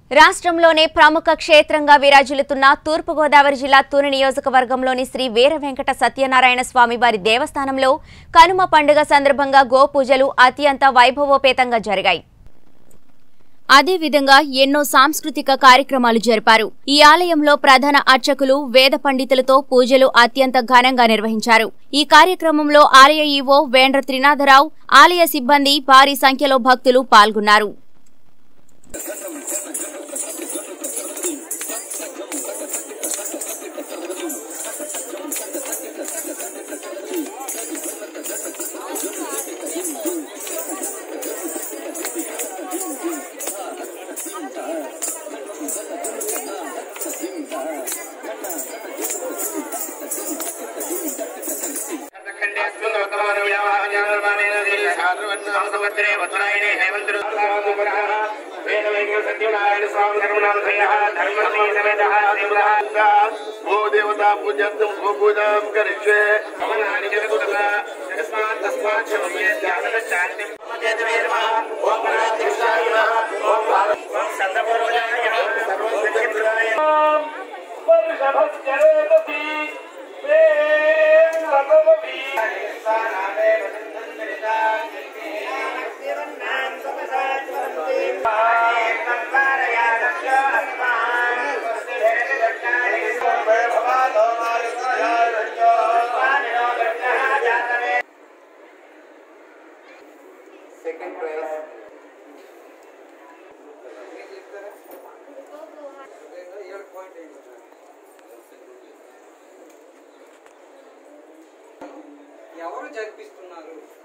రాష్ట్రంలోనే ప్రముఖ క్షేత్రంగా విరాజిల్లుతున్న తూర్పుగోదావరి జిల్లా తుని నియోజకవర్గంలోని శ్రీ వీర వెంకట సత్యనారాయణ స్వామి వారి దేవస్థానంలో కనుమ పండుగ సందర్భంగా గోపూజలు అత్యంత వైభవోపేతంగా జరిగాయి అదేవిధంగా ఎన్నో సాంస్కృతిక కార్యక్రమాలు జరిపారు ఈ ఆలయంలో ప్రధాన అర్చకులు వేద పండితులతో పూజలు అత్యంత ఘనంగా నిర్వహించారు ఈ కార్యక్రమంలో ఆలయ ఈవో వేండ్ర త్రినాథరావు ఆలయ సిబ్బంది భారీ సంఖ్యలో భక్తులు పాల్గొన్నారు సంవత్సరే ఉత్తరాయణే హేమంతుడు సత్యనారాయణ స్వామి ధర్మనాథయ ధర్మీ సమేత ఓ దేవతా పూజంతం గో పూజాం కరిష్యే భవనాని జగదుత తస్మాత్ తస్మాత్ శమయే శాంతి ఓం పరాధీశాయ ఓం ఓం సందపూర్వజాయ సర్వం సత్యప్రదాయ వర్షభస్యరేతసి వేంద్రపవపి స్థానామే సెకండ్ ప్రైజ్ ఎవరు జరిపిస్తున్నారు